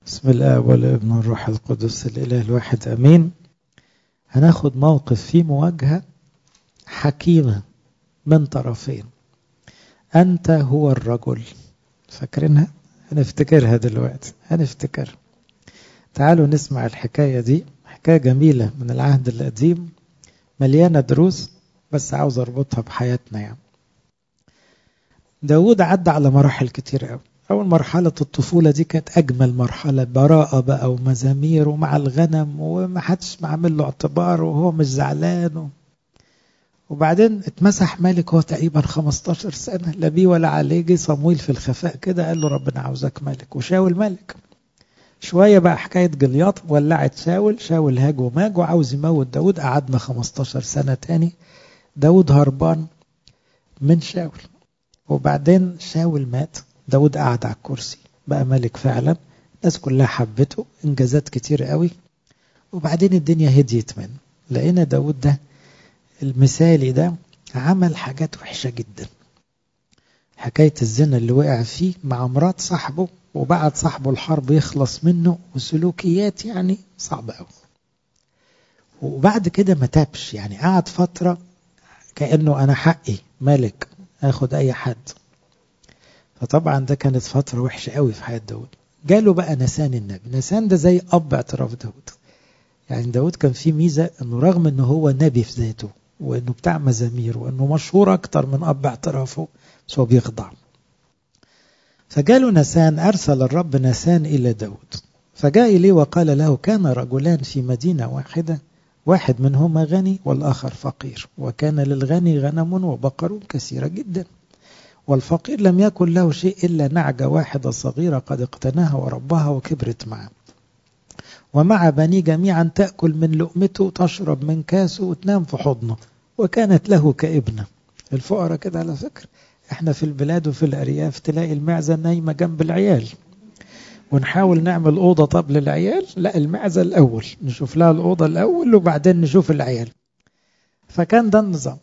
بسم الله والابن والروح القدس الإله الواحد أمين هناخد موقف فيه مواجهة حكيمة من طرفين أنت هو الرجل فاكرينها؟ هنفتكرها دلوقتي هنفتكر تعالوا نسمع الحكاية دي حكاية جميلة من العهد القديم مليانة دروس بس عاوز أربطها بحياتنا يعني داود عدى على مراحل كتير قوي أول مرحلة الطفولة دي كانت أجمل مرحلة براءة بقى ومزامير ومع الغنم وما حدش معمل له اعتبار وهو مش زعلان و... وبعدين اتمسح ملك هو تقريبا 15 سنة لا بيه ولا عليه جه صمويل في الخفاء كده قال له ربنا عاوزك ملك وشاول ملك شوية بقى حكاية جلياط ولعت شاول شاول هاج وماج وعاوز يموت داود قعدنا 15 سنة تاني داود هربان من شاول وبعدين شاول مات داود قعد على الكرسي بقى ملك فعلا الناس كلها حبته انجازات كتير قوي وبعدين الدنيا هديت منه لقينا داود ده المثالي ده عمل حاجات وحشة جدا حكاية الزنا اللي وقع فيه مع مرات صاحبه وبعد صاحبه الحرب يخلص منه وسلوكيات يعني صعبة قوي وبعد كده ما تابش يعني قعد فترة كأنه أنا حقي ملك أخد أي حد فطبعا ده كانت فترة وحشة قوي في حياة داود جاله بقى نسان النبي نسان ده زي أب اعتراف داود يعني داود كان فيه ميزة أنه رغم أنه هو نبي في ذاته وأنه بتاع مزامير وأنه مشهور أكتر من أب اعترافه بس هو بيخضع فجاله نسان أرسل الرب نسان إلى داود فجاء إليه وقال له كان رجلان في مدينة واحدة واحد منهما غني والآخر فقير وكان للغني غنم وبقر كثيرة جدا والفقير لم يكن له شيء إلا نعجة واحدة صغيرة قد اقتناها وربها وكبرت معه ومع بني جميعا تأكل من لقمته تشرب من كاسه وتنام في حضنه وكانت له كابنة الفقراء كده على فكرة احنا في البلاد وفي الأرياف تلاقي المعزة نايمة جنب العيال ونحاول نعمل أوضة طب للعيال لا المعزة الأول نشوف لها الأوضة الأول وبعدين نشوف العيال فكان ده النظام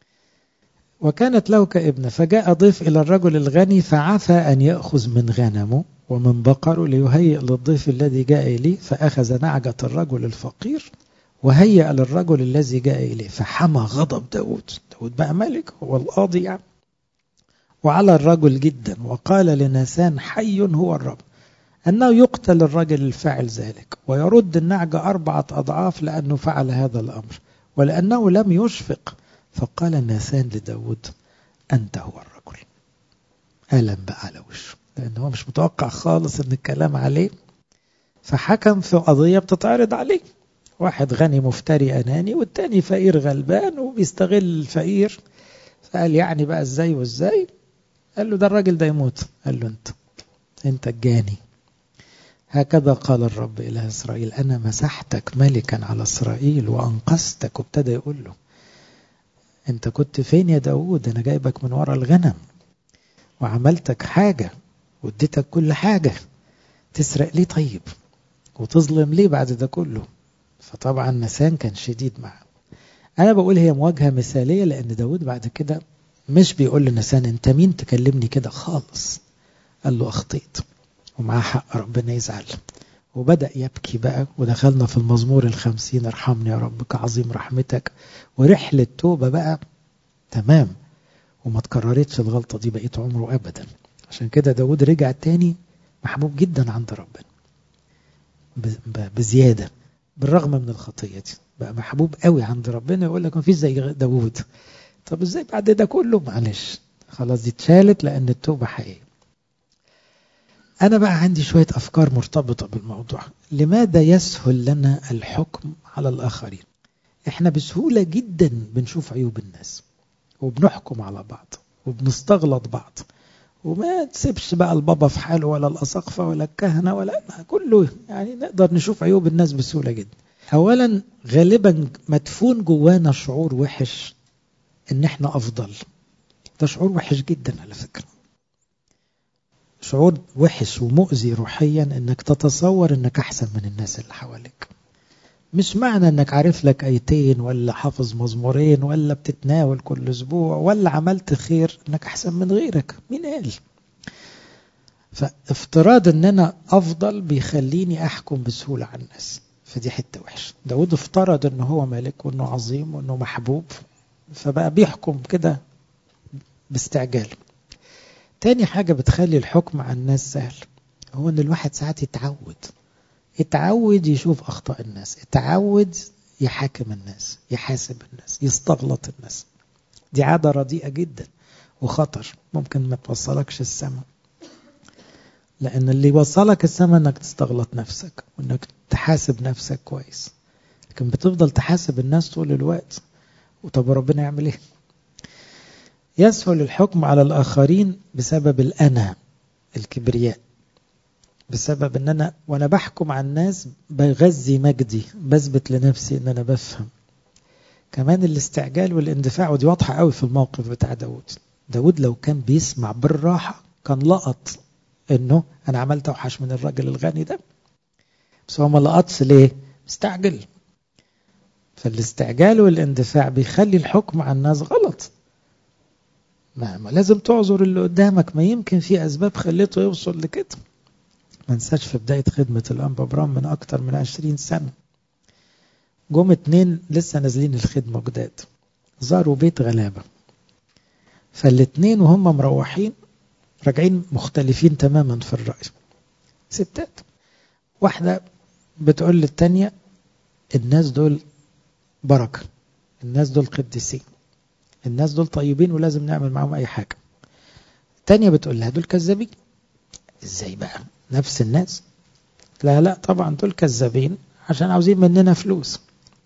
وكانت له كابنة فجاء ضيف إلى الرجل الغني فعفى أن يأخذ من غنمه ومن بقره ليهيئ للضيف الذي جاء إليه فأخذ نعجة الرجل الفقير وهيأ للرجل الذي جاء إليه فحمى غضب داود داود بقى ملك هو القاضي يعني وعلى الرجل جدا وقال لناسان حي هو الرب أنه يقتل الرجل الفاعل ذلك ويرد النعجة أربعة أضعاف لأنه فعل هذا الأمر ولأنه لم يشفق فقال ناسان لداود أنت هو الرجل ألم بقى على وشه لأن هو مش متوقع خالص أن الكلام عليه فحكم في قضية بتتعرض عليه واحد غني مفتري أناني والتاني فقير غلبان وبيستغل الفقير فقال يعني بقى ازاي وازاي قال له ده الراجل ده يموت قال له انت انت الجاني هكذا قال الرب إله إسرائيل أنا مسحتك ملكا على إسرائيل وأنقذتك وابتدى يقول له أنت كنت فين يا داود أنا جايبك من ورا الغنم وعملتك حاجة واديتك كل حاجة تسرق ليه طيب وتظلم ليه بعد ده كله فطبعا نسان كان شديد معه أنا بقول هي مواجهة مثالية لأن داود بعد كده مش بيقول لنسان أنت مين تكلمني كده خالص قال له أخطيت ومعاه حق ربنا يزعل وبدأ يبكي بقى ودخلنا في المزمور الخمسين ارحمني يا رب كعظيم رحمتك ورحلة توبة بقى تمام وما تكررتش الغلطة دي بقيت عمره أبدا عشان كده داود رجع تاني محبوب جدا عند ربنا بزيادة بالرغم من الخطية دي بقى محبوب قوي عند ربنا يقول لك ما فيش زي داود طب ازاي بعد ده كله معلش خلاص دي اتشالت لأن التوبة حقيقية أنا بقى عندي شوية أفكار مرتبطة بالموضوع لماذا يسهل لنا الحكم على الآخرين إحنا بسهولة جدا بنشوف عيوب الناس وبنحكم على بعض وبنستغلط بعض وما تسيبش بقى البابا في حاله ولا الأساقفة ولا الكهنة ولا كله يعني نقدر نشوف عيوب الناس بسهولة جدا أولا غالبا مدفون جوانا شعور وحش إن إحنا أفضل ده شعور وحش جدا على فكرة شعور وحش ومؤذي روحيا انك تتصور انك احسن من الناس اللي حواليك مش معنى انك عارف لك ايتين ولا حافظ مزمورين ولا بتتناول كل اسبوع ولا عملت خير انك احسن من غيرك مين قال فافتراض ان انا افضل بيخليني احكم بسهولة على الناس فدي حتة وحشة داود افترض انه هو ملك وانه عظيم وانه محبوب فبقى بيحكم كده باستعجال تاني حاجة بتخلي الحكم على الناس سهل هو ان الواحد ساعات يتعود يتعود يشوف اخطاء الناس يتعود يحاكم الناس يحاسب الناس يستغلط الناس دي عادة رديئة جدا وخطر ممكن ما توصلكش السماء لأن اللي يوصلك السماء أنك تستغلط نفسك وأنك تحاسب نفسك كويس لكن بتفضل تحاسب الناس طول الوقت وطب ربنا يعمل ايه يسهل الحكم على الآخرين بسبب الأنا الكبرياء بسبب ان انا وانا بحكم على الناس بغذي مجدي بثبت لنفسي ان انا بفهم كمان الاستعجال والاندفاع ودي واضحة قوي في الموقف بتاع داود داود لو كان بيسمع بالراحة كان لقط انه انا عملت اوحش من الراجل الغني ده بس هو ما لقطش ليه مستعجل فالاستعجال والاندفاع بيخلي الحكم على الناس غلط ما, ما لازم تعذر اللي قدامك ما يمكن في اسباب خليته يوصل لكده ما ننساش في بداية خدمة الأنبا برام من أكتر من عشرين سنة جم اتنين لسه نازلين الخدمة جداد زاروا بيت غلابة فالاتنين وهم مروحين راجعين مختلفين تماما في الرأي ستات واحدة بتقول للتانية الناس دول بركة الناس دول قديسين الناس دول طيبين ولازم نعمل معاهم أي حاجة التانية بتقول لها دول كذابين ازاي بقى نفس الناس لا لا طبعا دول كذابين عشان عاوزين مننا فلوس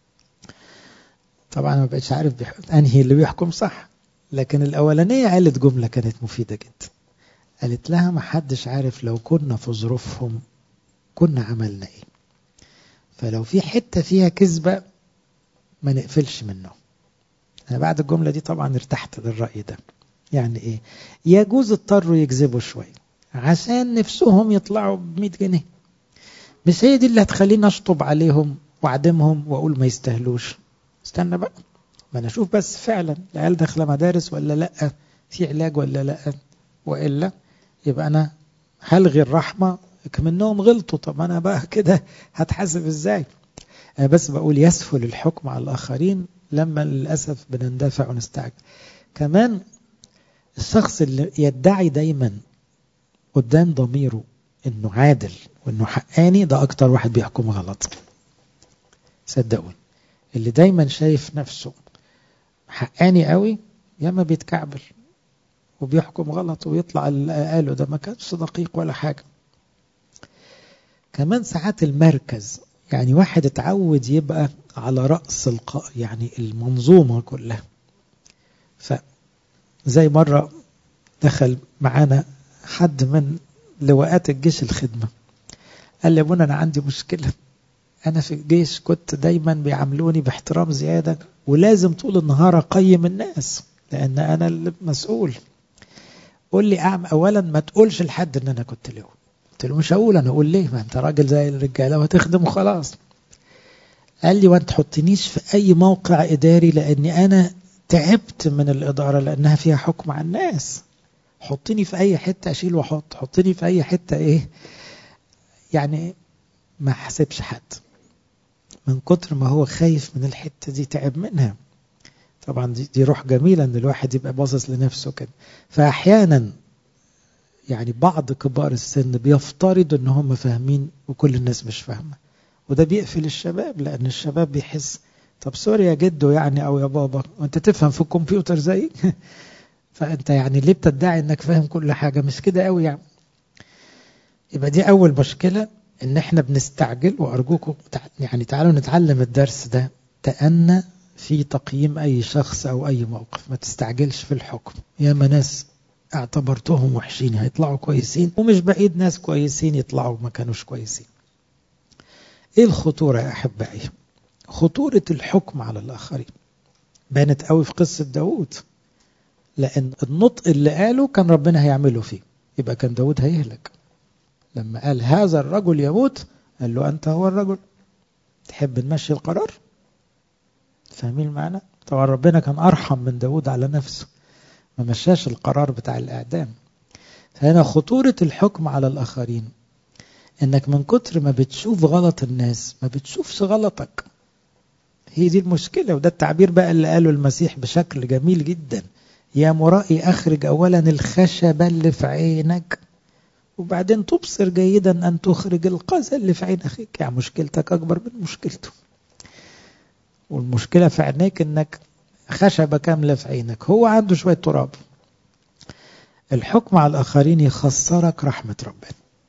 طبعا ما بقتش عارف انهي اللي بيحكم صح لكن الاولانيه قالت جمله كانت مفيده جدا قالت لها ما حدش عارف لو كنا في ظروفهم كنا عملنا ايه فلو في حته فيها كذبه ما نقفلش منه انا بعد الجمله دي طبعا ارتحت للراي ده يعني ايه يجوز اضطروا يكذبوا شويه عشان نفسهم يطلعوا ب 100 جنيه مش هي دي اللي هتخليني اشطب عليهم واعدمهم واقول ما يستاهلوش استنى بقى ما انا اشوف بس فعلا العيال داخله مدارس ولا لا في علاج ولا لا والا يبقى انا هلغي الرحمه كمنهم غلطوا طب انا بقى كده هتحاسب ازاي انا بس بقول يسهل الحكم على الاخرين لما للاسف بنندفع ونستعجل كمان الشخص اللي يدعي دايما قدام ضميره انه عادل وانه حقاني ده اكتر واحد بيحكم غلط صدقوني اللي دايما شايف نفسه حقاني قوي ياما بيتكعبل وبيحكم غلط ويطلع اللي قاله ده ما كانش دقيق ولا حاجة كمان ساعات المركز يعني واحد اتعود يبقى على رأس الق... يعني المنظومة كلها فزي مرة دخل معانا حد من لواءات الجيش الخدمة قال لي ابونا أنا عندي مشكلة أنا في الجيش كنت دايما بيعاملوني باحترام زيادة ولازم طول النهار أقيم الناس لأن أنا المسؤول قول لي أعمل أولا ما تقولش لحد إن أنا كنت لواء قلت له مش هقول أنا أقول ليه ما أنت راجل زي الرجالة وهتخدم وخلاص قال لي وانت تحطنيش في أي موقع إداري لأني أنا تعبت من الإدارة لأنها فيها حكم على الناس حطني في اي حته اشيل واحط حطني في اي حته ايه يعني ما حسبش حد من كتر ما هو خايف من الحته دي تعب منها طبعا دي, دي روح جميله ان الواحد يبقى باصص لنفسه كده فاحيانا يعني بعض كبار السن بيفترضوا ان هم فاهمين وكل الناس مش فاهمه وده بيقفل الشباب لان الشباب بيحس طب سوري يا جدو يعني او يا بابا وانت تفهم في الكمبيوتر زي فانت يعني ليه بتدعي انك فاهم كل حاجه مش كده قوي يعني يبقى دي اول مشكله ان احنا بنستعجل وارجوكم يعني تعالوا نتعلم الدرس ده تأنى في تقييم اي شخص او اي موقف ما تستعجلش في الحكم ياما ناس اعتبرتهم وحشين هيطلعوا كويسين ومش بعيد ناس كويسين يطلعوا ما كانوش كويسين ايه الخطوره يا احبائي خطوره الحكم على الاخرين بانت قوي في قصه داود لأن النطق اللي قاله كان ربنا هيعمله فيه يبقى كان داود هيهلك لما قال هذا الرجل يموت قال له أنت هو الرجل تحب نمشي القرار فاهمين المعنى طبعا ربنا كان أرحم من داود على نفسه ما مشاش القرار بتاع الإعدام فهنا خطورة الحكم على الآخرين إنك من كتر ما بتشوف غلط الناس ما بتشوفش غلطك هي دي المشكلة وده التعبير بقى اللي قاله المسيح بشكل جميل جدا يا مرائي أخرج أولا الخشب اللي في عينك وبعدين تبصر جيدا أن تخرج القذى اللي في عين أخيك يعني مشكلتك أكبر من مشكلته والمشكلة في عينيك أنك خشبة كاملة في عينك هو عنده شوية تراب الحكم على الآخرين يخسرك رحمة ربنا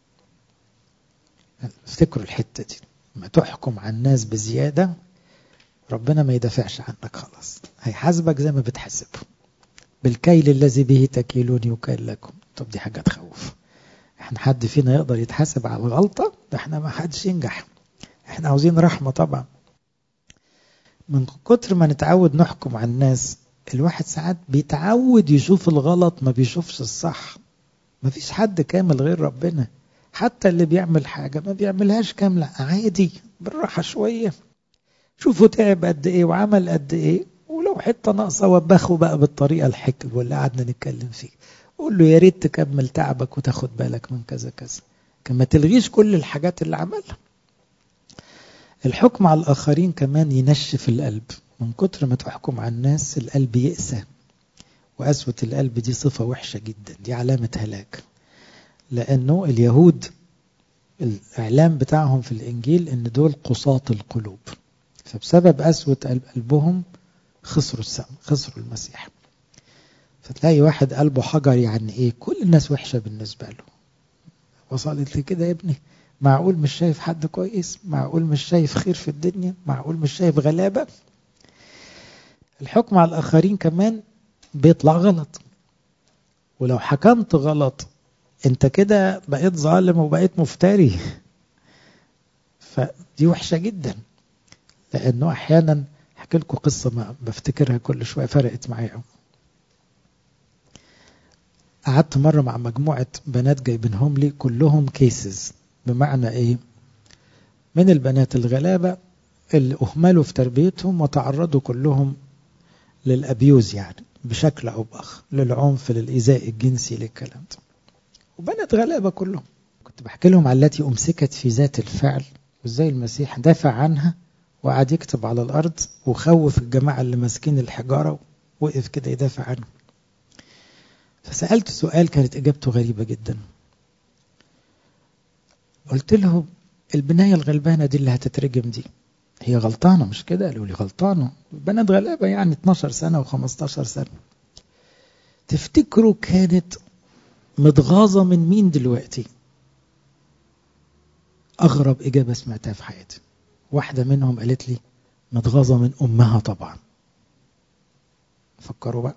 افتكروا الحتة دي لما تحكم على الناس بزيادة ربنا ما يدافعش عنك خلاص هيحاسبك زي ما بتحاسبه بالكيل الذي به تكيلون يكيل لكم طب دي حاجة تخوف احنا حد فينا يقدر يتحاسب على الغلطة ده احنا ما حدش ينجح احنا عاوزين رحمة طبعا من كتر ما نتعود نحكم على الناس الواحد ساعات بيتعود يشوف الغلط ما بيشوفش الصح ما فيش حد كامل غير ربنا حتى اللي بيعمل حاجة ما بيعملهاش كاملة عادي بالراحة شوية شوفوا تعب قد ايه وعمل قد ايه ولو حتة ناقصة وبخه بقى بالطريقة الحكم واللي قعدنا نتكلم فيه قول له يا ريت تكمل تعبك وتاخد بالك من كذا كذا كما تلغيش كل الحاجات اللي عملها الحكم على الآخرين كمان ينشف القلب من كتر ما تحكم على الناس القلب يقسى وقسوة القلب دي صفة وحشة جدا دي علامة هلاك لأنه اليهود الإعلام بتاعهم في الإنجيل إن دول قصاة القلوب فبسبب قسوة قلبهم خسروا السم خسروا المسيح فتلاقي واحد قلبه حجر يعني ايه كل الناس وحشة بالنسبة له وصلت لي كده يا ابني معقول مش شايف حد كويس معقول مش شايف خير في الدنيا معقول مش شايف غلابة الحكم على الآخرين كمان بيطلع غلط ولو حكمت غلط انت كده بقيت ظالم وبقيت مفتري فدي وحشة جدا لأنه أحيانا أحكي لكم قصة ما بفتكرها كل شوية فرقت معايا قعدت مرة مع مجموعة بنات جايبينهم لي كلهم كيسز بمعنى ايه من البنات الغلابة اللي أهملوا في تربيتهم وتعرضوا كلهم للأبيوز يعني بشكل أو بآخر للعنف للإيذاء الجنسي للكلام ده وبنات غلابة كلهم كنت بحكي لهم على التي أمسكت في ذات الفعل وازاي المسيح دافع عنها وقعد يكتب على الأرض وخوف الجماعة اللي ماسكين الحجارة وقف كده يدافع عنهم فسألت سؤال كانت إجابته غريبة جدا قلت له البناية الغلبانة دي اللي هتترجم دي هي غلطانة مش كده قالوا لي غلطانة بنات غلابة يعني 12 سنة و15 سنة تفتكروا كانت متغاظة من مين دلوقتي أغرب إجابة سمعتها في حياتي واحدة منهم قالت لي متغاظة من أمها طبعا فكروا بقى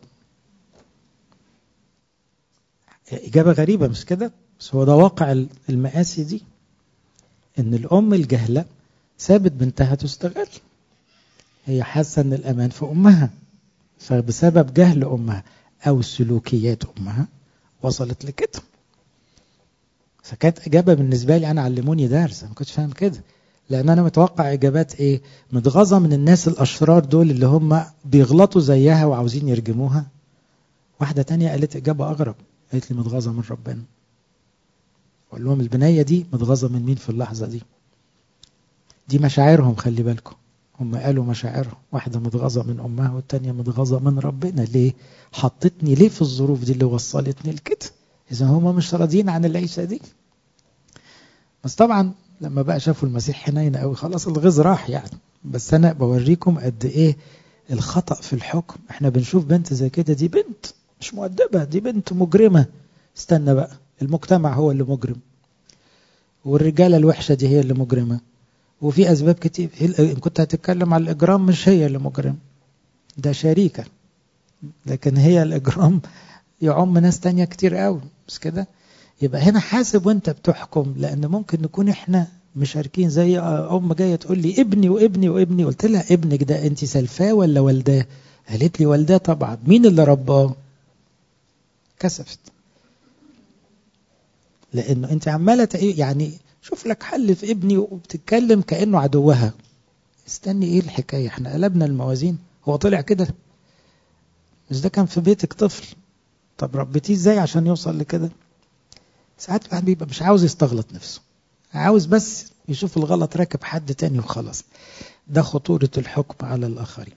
إجابة غريبة مش كده بس هو ده واقع المآسي دي إن الأم الجهلة سابت بنتها تستغل هي حاسة إن الأمان في أمها فبسبب جهل أمها أو سلوكيات أمها وصلت لكده فكانت إجابة بالنسبة لي أنا علموني درس أنا ما كنتش فاهم كده لأن أنا متوقع إجابات إيه متغاظة من الناس الأشرار دول اللي هم بيغلطوا زيها وعاوزين يرجموها واحدة تانية قالت إجابة أغرب قالت لي متغاظة من ربنا أقول لهم البناية دي متغاظة من مين في اللحظة دي دي مشاعرهم خلي بالكم هم قالوا مشاعرهم واحدة متغاظة من أمها والتانية متغاظة من ربنا ليه حطتني ليه في الظروف دي اللي وصلتني لكده إذا هم مش راضيين عن العيشة دي بس طبعا لما بقى شافوا المسيح حنين قوي خلاص الغيظ راح يعني بس أنا بوريكم قد إيه الخطأ في الحكم احنا بنشوف بنت زي كده دي بنت مش مؤدبة دي بنت مجرمة استنى بقى المجتمع هو اللي مجرم والرجالة الوحشة دي هي اللي مجرمة وفي أسباب كتير إن كنت هتتكلم على الإجرام مش هي اللي مجرم ده شريكة لكن هي الإجرام يعم ناس تانية كتير قوي مش كده يبقى هنا حاسب وانت بتحكم لأن ممكن نكون احنا مشاركين زي أم جاية تقول لي ابني وابني وابني قلت لها ابنك ده انت سلفاه ولا والداه قالت لي والداه طبعا مين اللي رباه كسفت لانه انت عماله يعني شوف لك حل في ابني وبتتكلم كانه عدوها استني ايه الحكايه احنا قلبنا الموازين هو طلع كده مش ده كان في بيتك طفل طب ربيتيه ازاي عشان يوصل لكده ساعات الواحد بيبقى مش عاوز يستغلط نفسه عاوز بس يشوف الغلط راكب حد تاني وخلاص ده خطورة الحكم على الآخرين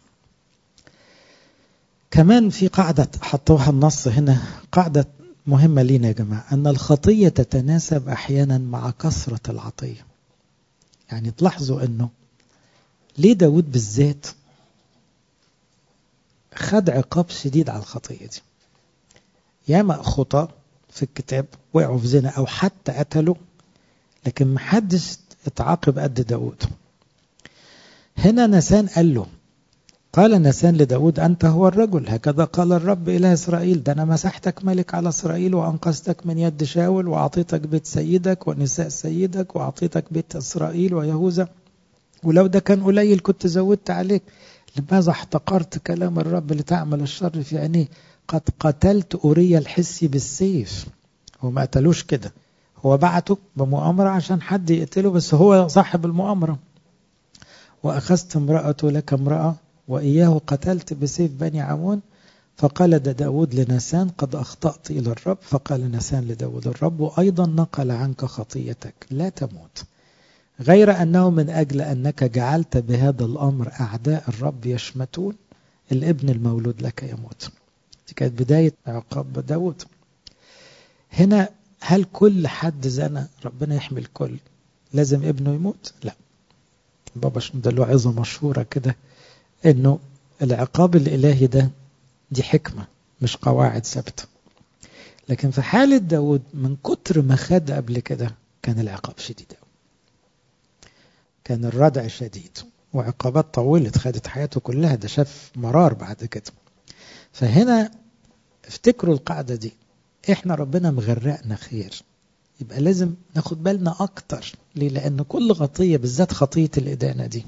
كمان في قاعدة حطوها النص هنا قاعدة مهمة لينا يا جماعة أن الخطية تتناسب أحيانا مع كثرة العطية يعني تلاحظوا أنه ليه داود بالذات خد عقاب شديد على الخطية دي ياما خطأ في الكتاب وقعوا في زنا أو حتى قتلوا لكن محدش اتعاقب قد داود هنا نسان قال له قال نسان لداود أنت هو الرجل هكذا قال الرب إله إسرائيل ده أنا مسحتك ملك على إسرائيل وأنقذتك من يد شاول وأعطيتك بيت سيدك ونساء سيدك وأعطيتك بيت إسرائيل ويهوذا ولو ده كان قليل كنت زودت عليك لماذا احتقرت كلام الرب لتعمل الشر في عينيه قد قتلت أوريا الحسي بالسيف هو ما قتلوش كده هو بعته بمؤامرة عشان حد يقتله بس هو صاحب المؤامرة وأخذت امرأته لك امرأة وإياه قتلت بسيف بني عمون فقال دا داود لنسان قد أخطأت إلى الرب فقال نسان لداود الرب أيضا نقل عنك خطيتك لا تموت غير أنه من أجل أنك جعلت بهذا الأمر أعداء الرب يشمتون الابن المولود لك يموت دي كانت بداية عقاب داود هنا هل كل حد زنى ربنا يحمي الكل لازم ابنه يموت لا بابا ده له عظة مشهورة كده انه العقاب الالهي ده دي حكمة مش قواعد ثابتة لكن في حالة داود من كتر ما خد قبل كده كان العقاب شديد قوي كان الردع شديد وعقابات طولت خدت حياته كلها ده شاف مرار بعد كده فهنا افتكروا القاعدة دي احنا ربنا مغرقنا خير يبقى لازم ناخد بالنا اكتر ليه لان كل خطيه بالذات خطيه الادانه دي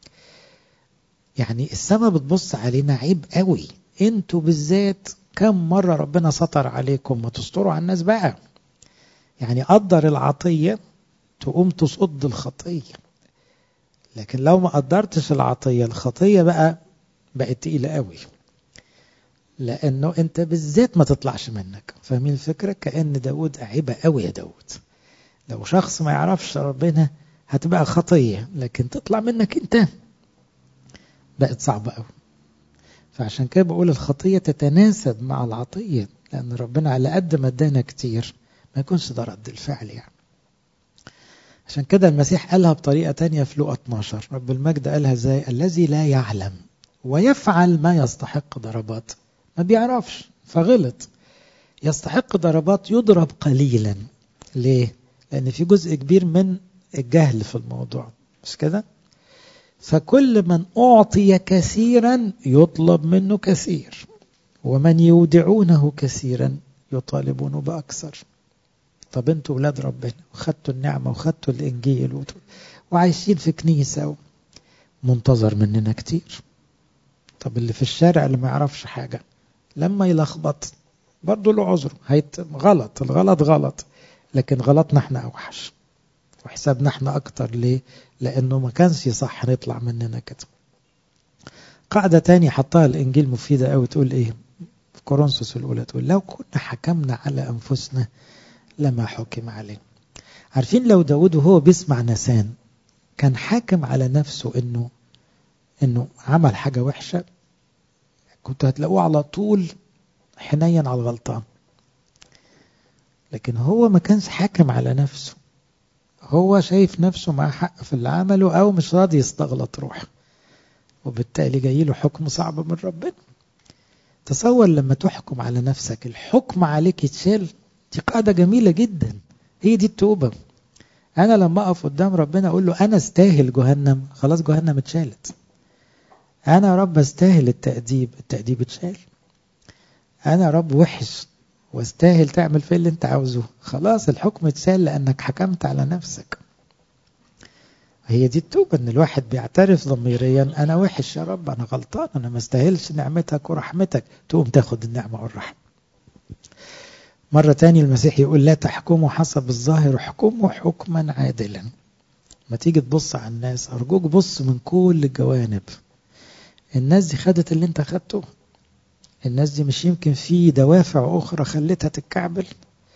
يعني السماء بتبص علينا عيب قوي انتوا بالذات كم مره ربنا ستر عليكم ما تستروا على الناس بقى يعني قدر العطيه تقوم تصد الخطيه لكن لو ما قدرتش العطيه الخطيه بقى بقت تقيله قوي لانه انت بالذات ما تطلعش منك فاهمين الفكره كان داود عيبه قوي يا داود لو شخص ما يعرفش ربنا هتبقى خطيه لكن تطلع منك انت بقت صعبه قوي فعشان كده بقول الخطيه تتناسب مع العطيه لان ربنا على قد ما ادانا كتير ما يكونش ده رد الفعل يعني عشان كده المسيح قالها بطريقه تانية في لقا 12 رب المجد قالها ازاي الذي لا يعلم ويفعل ما يستحق ضربات ما بيعرفش فغلط يستحق ضربات يضرب قليلا ليه؟ لأن في جزء كبير من الجهل في الموضوع مش كده؟ فكل من أعطي كثيرا يطلب منه كثير ومن يودعونه كثيرا يطالبون بأكثر طب انتوا ولاد ربنا وخدتوا النعمة وخدتوا الإنجيل وعايشين في كنيسة منتظر مننا كتير طب اللي في الشارع اللي ما يعرفش حاجة لما يلخبط برضه له عذر هيت غلط الغلط غلط لكن غلطنا احنا اوحش وحسابنا احنا اكتر ليه لانه ما كانش صح نطلع مننا كده قاعدة تانية حطها الانجيل مفيدة قوي تقول ايه في كورنثوس الاولى تقول لو كنا حكمنا على انفسنا لما حكم علينا عارفين لو داود وهو بيسمع نسان كان حاكم على نفسه انه انه عمل حاجة وحشة كنت هتلاقوه على طول حنين على الغلطان لكن هو ما كانش حاكم على نفسه هو شايف نفسه مع حق في اللي عمله او مش راضي يستغلط روحه وبالتالي جاي له حكم صعب من ربنا تصور لما تحكم على نفسك الحكم عليك يتشال دي قاعدة جميلة جدا هي دي التوبة أنا لما أقف قدام ربنا أقول له أنا استاهل جهنم خلاص جهنم اتشالت أنا رب استاهل التأديب التأديب اتشال أنا رب وحش واستاهل تعمل فيه اللي أنت عاوزه خلاص الحكم اتشال لأنك حكمت على نفسك هي دي التوبة ان الواحد بيعترف ضميريا انا وحش يا رب انا غلطان انا ما استاهلش نعمتك ورحمتك تقوم تاخد النعمة والرحمة مرة تاني المسيح يقول لا تحكموا حسب الظاهر احكموا حكما عادلا ما تيجي تبص على الناس ارجوك بص من كل الجوانب الناس دي خدت اللي انت خدته الناس دي مش يمكن في دوافع اخرى خلتها تتكعبل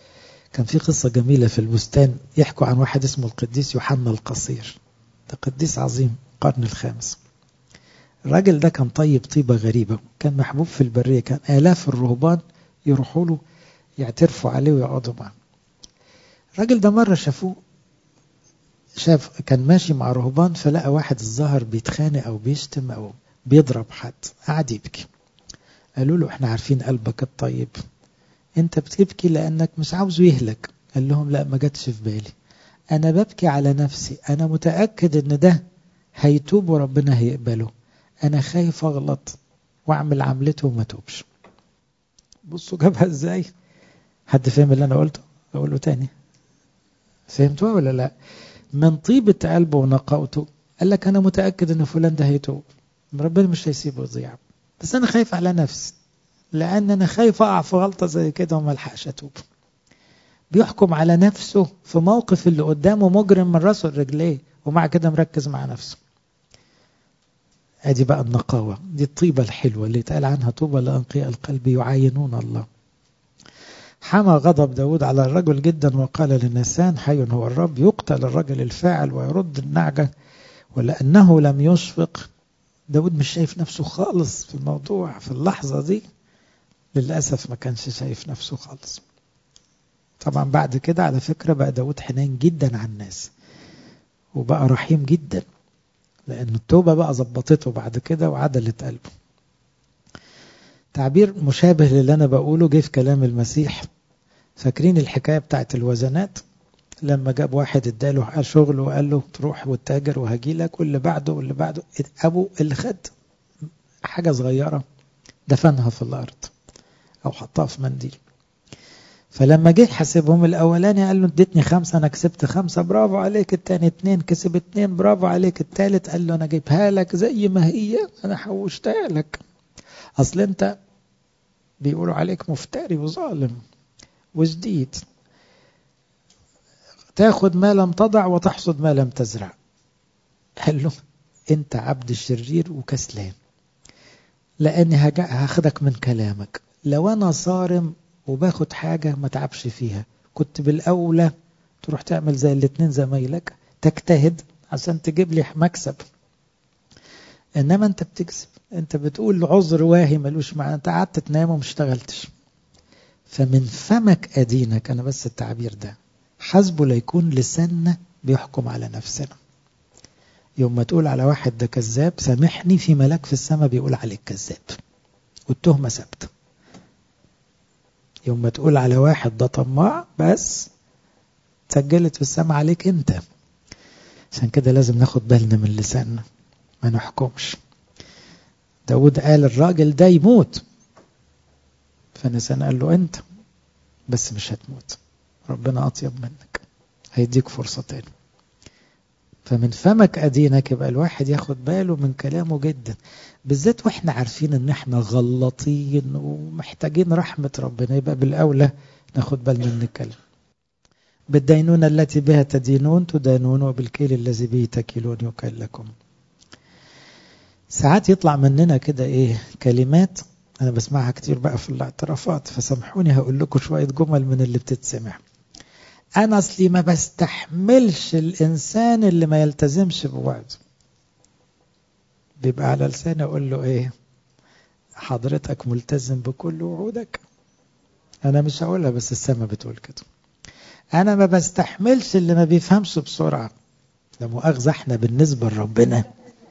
كان في قصة جميلة في البستان يحكوا عن واحد اسمه القديس يوحنا القصير ده قديس عظيم القرن الخامس الراجل ده كان طيب طيبة غريبة كان محبوب في البرية كان آلاف الرهبان يروحوا له يعترفوا عليه ويقعدوا معه الراجل ده مرة شافوه شاف كان ماشي مع رهبان فلقى واحد الظاهر بيتخانق أو بيشتم أو بيضرب حد قعد يبكي قالوا له احنا عارفين قلبك الطيب انت بتبكي لانك مش عاوزه يهلك قال لهم لا ما جاتش في بالي انا ببكي على نفسي انا متاكد ان ده هيتوب وربنا هيقبله انا خايف اغلط واعمل عملته وما توبش بصوا جابها ازاي حد فهم اللي انا قلته اقوله تاني فهمتوها ولا لا من طيبة قلبه ونقاوته قال لك انا متاكد ان فلان ده هيتوب ربنا مش هيسيبه يضيع بس انا خايف على نفسي لان انا خايف اقع في غلطه زي كده وما الحقش اتوب بيحكم على نفسه في موقف اللي قدامه مجرم من راسه لرجليه ومع كده مركز مع نفسه ادي بقى النقاوة دي الطيبة الحلوة اللي اتقال عنها طوبى لأنقياء القلب يعاينون الله حمى غضب داود على الرجل جدا وقال للنسان حي هو الرب يقتل الرجل الفاعل ويرد النعجة ولأنه لم يشفق داود مش شايف نفسه خالص في الموضوع في اللحظة دي للأسف ما كانش شايف نفسه خالص طبعا بعد كده على فكرة بقى داود حنين جدا على الناس وبقى رحيم جدا لأن التوبة بقى ظبطته بعد كده وعدلت قلبه تعبير مشابه للي أنا بقوله جه في كلام المسيح فاكرين الحكاية بتاعت الوزنات لما جاب واحد اداله شغل وقال له تروح والتاجر وهجي لك واللي بعده واللي بعده ابو اللي خد حاجة صغيرة دفنها في الأرض أو حطها في منديل فلما جه حاسبهم الأولاني قال له اديتني خمسة أنا كسبت خمسة برافو عليك التاني اتنين كسب اتنين برافو عليك التالت قال له أنا جايبها لك زي ما هي أنا حوشتها لك أصل أنت بيقولوا عليك مفتري وظالم وجديد تاخد ما لم تضع وتحصد ما لم تزرع قال له انت عبد الشرير وكسلان لاني هاخدك من كلامك لو انا صارم وباخد حاجة ما تعبش فيها كنت بالاولى تروح تعمل زي الاتنين زمايلك تجتهد عشان تجيب لي مكسب انما انت بتكسب انت بتقول عذر واهي ملوش معنى انت قعدت تنام وما اشتغلتش فمن فمك ادينك انا بس التعبير ده حسبه ليكون لساننا بيحكم على نفسنا يوم ما تقول على واحد ده كذاب سامحني في ملاك في السماء بيقول عليك كذاب والتهمة ثابتة يوم ما تقول على واحد ده طماع بس سجلت في السماء عليك انت عشان كده لازم ناخد بالنا من لساننا ما نحكمش داود قال الراجل ده يموت فنسان قال له انت بس مش هتموت ربنا أطيب منك هيديك فرصة تاني فمن فمك أدينك يبقى الواحد ياخد باله من كلامه جدا بالذات واحنا عارفين ان احنا غلطين ومحتاجين رحمة ربنا يبقى بالأولى ناخد بالنا من الكلام بالدينونة التي بها تدينون تدانون وبالكيل الذي به تكيلون يكل لكم ساعات يطلع مننا كده ايه كلمات انا بسمعها كتير بقى في الاعترافات فسامحوني هقول لكم شوية جمل من اللي بتتسمع انا اصلي ما بستحملش الانسان اللي ما يلتزمش بوعده بيبقى على لساني اقول له ايه حضرتك ملتزم بكل وعودك انا مش هقولها بس السما بتقول كده انا ما بستحملش اللي ما بيفهمش بسرعه ده مؤاخذه احنا بالنسبه لربنا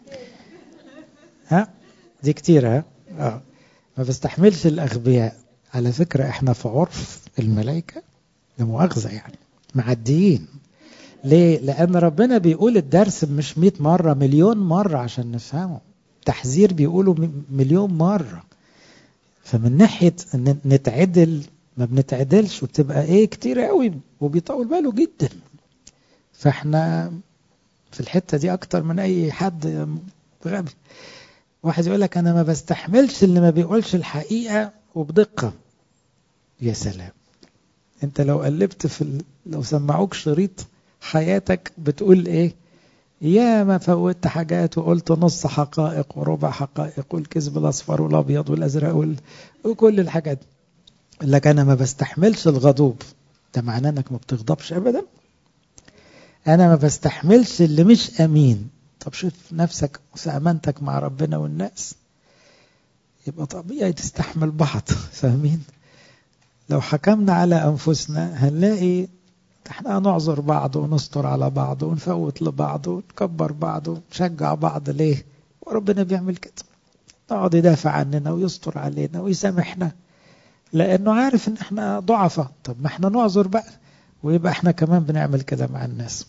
ها دي كتير ها اه ما بستحملش الاغبياء على فكره احنا في عرف الملائكه ده مؤاخذه يعني معديين ليه؟ لأن ربنا بيقول الدرس مش 100 مرة مليون مرة عشان نفهمه تحذير بيقوله مليون مرة فمن ناحية ان نتعدل ما بنتعدلش وبتبقى ايه كتير قوي وبيطول باله جدا فاحنا في الحتة دي اكتر من اي حد غبي واحد يقول لك انا ما بستحملش اللي ما بيقولش الحقيقة وبدقة يا سلام انت لو قلبت في ال... لو سمعوك شريط حياتك بتقول ايه يا ما فوتت حاجات وقلت نص حقائق وربع حقائق والكذب الاصفر والابيض والازرق وال... وكل الحاجات لك انا ما بستحملش الغضوب ده معناه انك ما بتغضبش ابدا انا ما بستحملش اللي مش امين طب شوف نفسك في امانتك مع ربنا والناس يبقى طبيعي تستحمل بعض فاهمين لو حكمنا على انفسنا هنلاقي احنا نعذر بعض ونستر على بعض ونفوت لبعض ونكبر بعض ونشجع بعض ليه وربنا بيعمل كده نقعد يدافع عننا ويستر علينا ويسامحنا لانه عارف ان احنا ضعفة طب ما احنا نعذر بقى ويبقى احنا كمان بنعمل كده مع الناس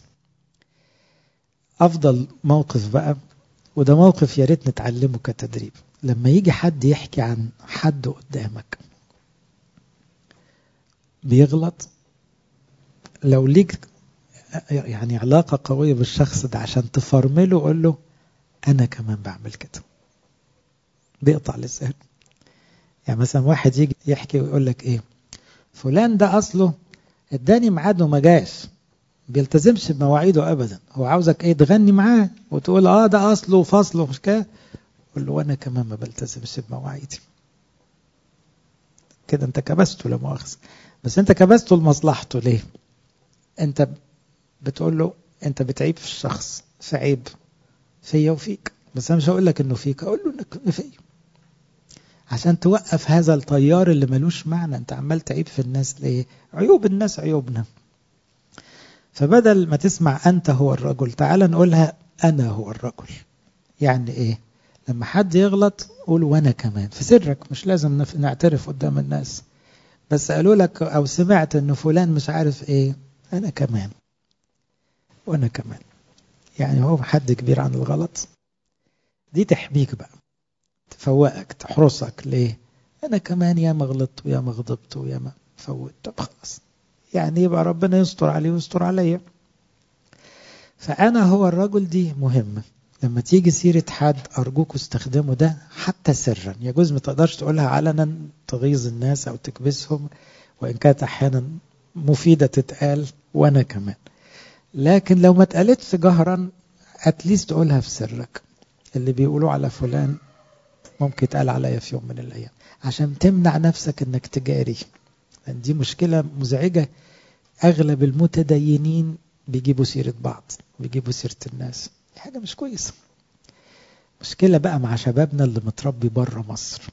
افضل موقف بقى وده موقف يا ريت نتعلمه كتدريب لما يجي حد يحكي عن حد قدامك بيغلط لو ليك يعني علاقة قوية بالشخص ده عشان تفرمله قول له أنا كمان بعمل كده بيقطع لسان يعني مثلا واحد يجي يحكي ويقول لك إيه فلان ده أصله اداني ميعاد وما جاش بيلتزمش بمواعيده أبدا هو عاوزك إيه تغني معاه وتقول آه ده أصله وفصله مش كده قول له وأنا كمان ما بلتزمش بمواعيدي كده أنت كبسته لا مؤاخذة بس أنت كبسته لمصلحته ليه؟ انت بتقول له انت بتعيب في الشخص في عيب فيا وفيك بس انا مش هقول لك انه فيك اقول له انك فيا عشان توقف هذا الطيار اللي ملوش معنى انت عمال تعيب في الناس ليه عيوب الناس عيوبنا فبدل ما تسمع انت هو الرجل تعال نقولها انا هو الرجل يعني ايه لما حد يغلط قول وانا كمان في سرك مش لازم نعترف قدام الناس بس قالوا لك او سمعت انه فلان مش عارف ايه أنا كمان وأنا كمان يعني هو حد كبير عن الغلط دي تحميك بقى تفوقك تحرسك ليه أنا كمان يا ما غلطت ويا ما غضبت ويا ما فوت طب خلاص يعني يبقى ربنا يستر عليه ويستر عليا فأنا هو الرجل دي مهمة لما تيجي سيرة حد أرجوك استخدموا ده حتى سرا يجوز ما تقدرش تقولها علنا تغيظ الناس أو تكبسهم وإن كانت أحيانا مفيدة تتقال وأنا كمان لكن لو ما اتقالتش جهرا اتليست تقولها في سرك اللي بيقولوا على فلان ممكن يتقال عليا في يوم من الأيام عشان تمنع نفسك انك تجاري لأن دي مشكلة مزعجة أغلب المتدينين بيجيبوا سيرة بعض بيجيبوا سيرة الناس دي حاجة مش كويسة مشكلة بقى مع شبابنا اللي متربي بره مصر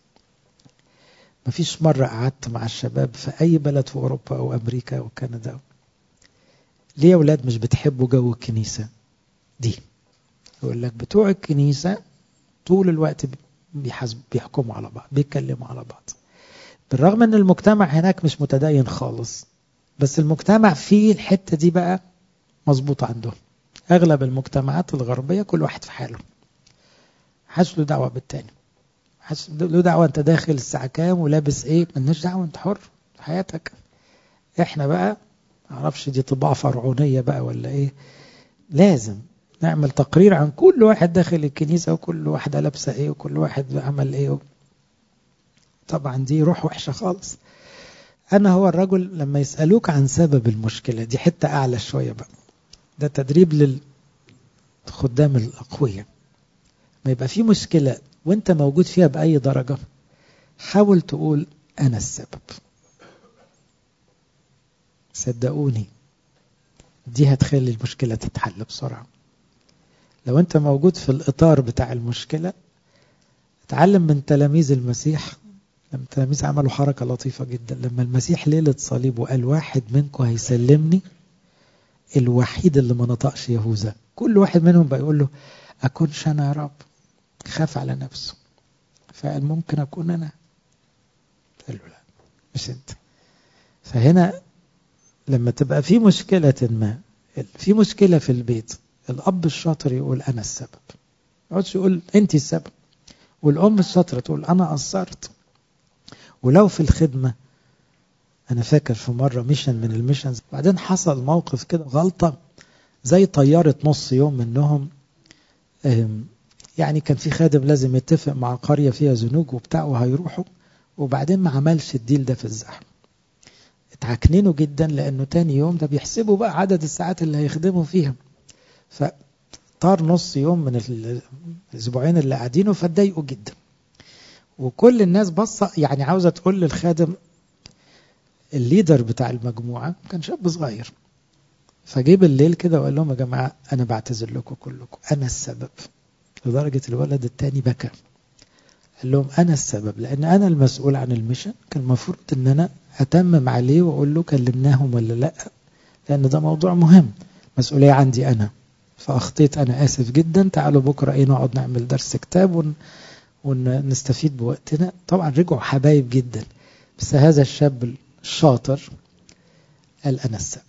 مفيش مرة قعدت مع الشباب في أي بلد في أوروبا أو أمريكا أو كندا ليه يا أولاد مش بتحبوا جو الكنيسة دي يقول لك بتوع الكنيسة طول الوقت بيحاسب بيحكموا على بعض بيتكلموا على بعض بالرغم ان المجتمع هناك مش متدين خالص بس المجتمع فيه الحتة دي بقى مظبوط عندهم اغلب المجتمعات الغربية كل واحد في حاله حدش له دعوة بالتاني حدش له دعوة انت داخل الساعة كام ولابس ايه ملناش دعوة انت حر في حياتك احنا بقى معرفش دي طباع فرعونية بقى ولا ايه لازم نعمل تقرير عن كل واحد داخل الكنيسة وكل واحدة لابسة ايه وكل واحد عمل ايه طبعا دي روح وحشة خالص أنا هو الرجل لما يسألوك عن سبب المشكلة دي حتة أعلى شوية بقى ده تدريب للخدام الأقوياء ما يبقى في مشكلة وانت موجود فيها بأي درجة حاول تقول أنا السبب صدقوني دي هتخلي المشكلة تتحل بسرعة لو انت موجود في الإطار بتاع المشكلة اتعلم من تلاميذ المسيح لما التلاميذ عملوا حركة لطيفة جدا لما المسيح ليلة صليبه قال واحد منكم هيسلمني الوحيد اللي ما نطقش يهوذا كل واحد منهم بقى يقول له أكونش أنا يا رب خاف على نفسه فقال ممكن أكون أنا قال له لا مش أنت فهنا لما تبقى في مشكلة ما في مشكلة في البيت الأب الشاطر يقول أنا السبب ما يقعدش يقول أنت السبب والأم الشاطرة تقول أنا قصرت ولو في الخدمة أنا فاكر في مرة ميشن من الميشنز بعدين حصل موقف كده غلطة زي طيارة نص يوم منهم يعني كان في خادم لازم يتفق مع قرية فيها زنوج وبتاع وهيروحوا وبعدين ما عملش الديل ده في الزحمة اتعكننوا جدا لأنه تاني يوم ده بيحسبوا بقى عدد الساعات اللي هيخدموا فيها فطار نص يوم من الأسبوعين اللي قاعدينه فاتضايقوا جدا وكل الناس بصة يعني عاوزة تقول للخادم الليدر بتاع المجموعة كان شاب صغير فجه بالليل كده وقال لهم يا جماعة أنا بعتذر لكم كلكم أنا السبب لدرجة الولد التاني بكى قال لهم أنا السبب لأن أنا المسؤول عن المشن كان المفروض إن أنا أتمم عليه وأقول له كلمناهم ولا لأ لأن ده موضوع مهم مسؤولية عندي أنا فأخطيت أنا آسف جدا تعالوا بكرة إيه نقعد نعمل درس كتاب ون... ونستفيد بوقتنا طبعا رجعوا حبايب جدا بس هذا الشاب الشاطر قال أنا السبب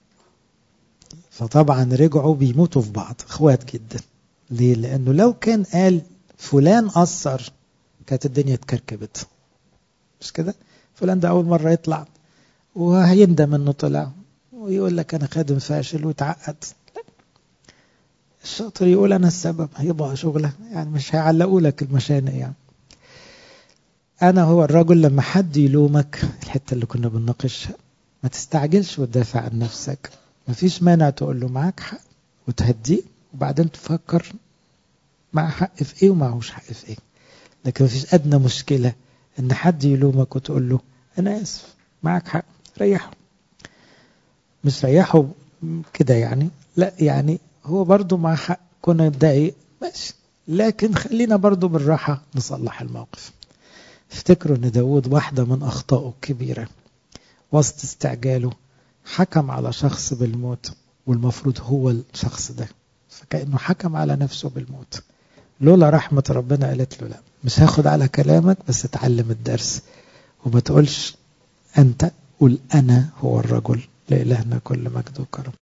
فطبعا رجعوا بيموتوا في بعض اخوات جدا ليه لأنه لو كان قال فلان قصر كانت الدنيا اتكركبت مش كده فلان ده أول مرة يطلع وهيندم انه طلع ويقول لك انا خادم فاشل ويتعقد لا الشاطر يقول انا السبب هيبقى شغله يعني مش هيعلقوا لك المشانق يعني انا هو الرجل لما حد يلومك الحته اللي كنا بنناقشها ما تستعجلش وتدافع عن نفسك ما فيش مانع تقول له معاك حق وتهديه وبعدين تفكر مع حق في ايه ومعهوش حق في ايه لكن ما فيش ادنى مشكله ان حد يلومك وتقول له انا اسف معك حق ريحه مش ريحه كده يعني لا يعني هو برضو مع حق كنا نتضايق ماشي لكن خلينا برضو بالراحة نصلح الموقف افتكروا ان داود واحدة من اخطائه الكبيرة وسط استعجاله حكم على شخص بالموت والمفروض هو الشخص ده فكأنه حكم على نفسه بالموت لولا رحمة ربنا قالت له لا مش هاخد على كلامك بس اتعلم الدرس وما تقولش أنت قل أنا هو الرجل لإلهنا كل مجد وكرم